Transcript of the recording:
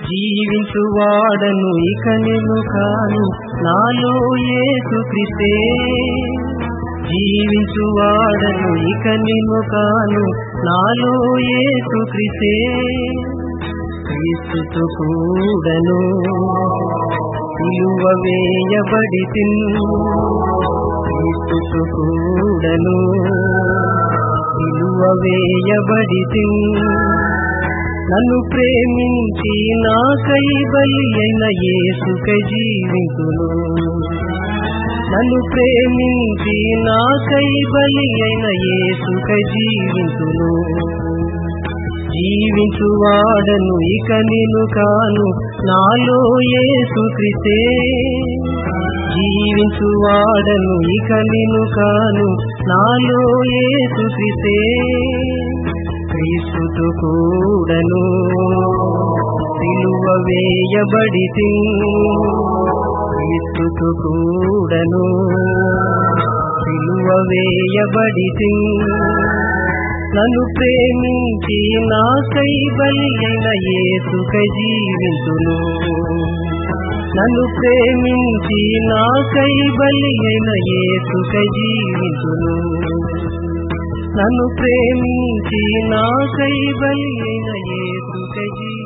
జీవించువాడను ఇక నేను కాను నాలో యేసు క్రిస్తే జీవించువాడను ఇక నేను కాను నాలో యేసు క్రిస్తే క్రీస్తుతో కూడను సిలువ వేయబడి క్రీస్తుతో కూడను సిలువ వేయబడి నన్ను ప్రేమించి నాకై బలి అయిన యేసుకై జీవింతును నన్ను ప్రేమించి నాకై బలి అయిన యేసుకై జీవింతును జీవించువాడను ఇక నేను కాను నాలో యేసు క్రిస్తే జీవించువాడను ఇక నేను కాను నాలో యేసు క్రిస్తే క్రీస్తుతో కూడను సిలువ వేయబడి క్రీస్తుతో కూడను సిలువ వేయబడి నన్ను ప్రేమించి నాకై బలి అయిన యేసుకై జీవింతును నన్ను ప్రేమించి నాకై బలి అయిన యేసుకై జీవింతును నన్ను ప్రేమించి నాకై బలి అయిన యేసుకై జీవింతును